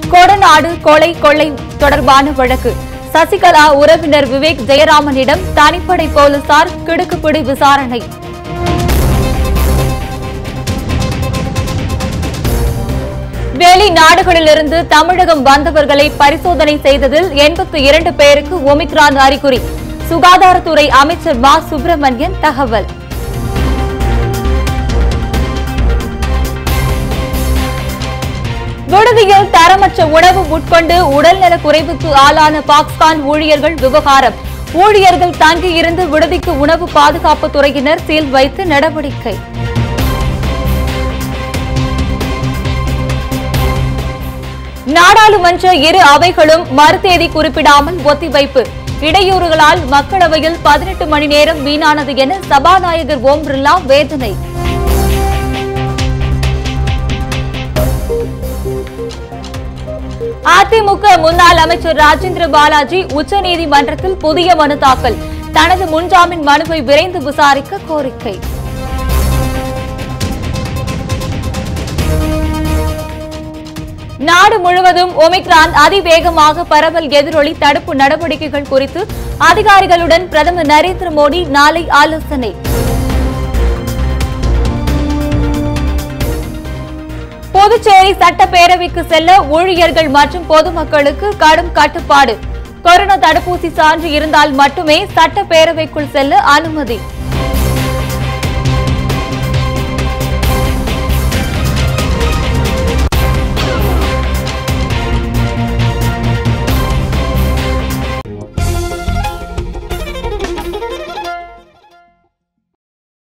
கொடநாடு கொலை கொள்ளை தொடர்பான வழக்கு சசிகலா உறவினர் விவேக் ஜெயராமனிடம் தனிப்படை போலீசார் கிடுக்குப்பிடி விசாரணை வெளிநாடுகளிலிருந்து தமிழகம் வந்தவர்களை பரிசோதனை செய்ததில் எண்பத்தி இரண்டு பேருக்கு ஒமிக்ரான் அறிகுறி சுகாதாரத்துறை அமைச்சர் மா சுப்பிரமணியன் தகவல் விடுதியில் தரமற்ற உணவு உட்கொண்டு உடல்நலக் குறைவுக்கு ஆளான பாக்ஸ்கான் ஊழியர்கள் விவகாரம் ஊழியர்கள் தங்கியிருந்து விடுதிக்கு உணவு பாதுகாப்புத் துறையினர் சீல் வைத்து நடவடிக்கை நாடாளுமன்ற இரு அவைகளும் மறுதேதி குறிப்பிடாமல் ஒத்திவைப்பு இடையூறுகளால் மக்களவையில் பதினெட்டு மணி நேரம் வீணானது என சபாநாயகர் ஓம் பிர்லா வேதனை அதிமுக முன்னாள் அமைச்சர் ராஜேந்திர பாலாஜி உச்சநீதிமன்றத்தில் புதிய மனு தாக்கல் தனது முன்ஜாமீன் மனுவை விரைந்து விசாரிக்க கோரிக்கை நாடு முழுவதும் ஒமிக்ரான் அதிவேகமாக பரவல் எதிரொலி தடுப்பு நடவடிக்கைகள் குறித்து அதிகாரிகளுடன் பிரதமர் நரேந்திர மோடி நாளை ஆலோசனை புதுச்சேரி சட்டப்பேரவைக்கு செல்ல ஊழியர்கள் மற்றும் பொதுமக்களுக்கு கடும் கட்டுப்பாடு கொரோனா தடுப்பூசி சான்று இருந்தால் மட்டுமே சட்டப்பேரவைக்குள் செல்ல அனுமதி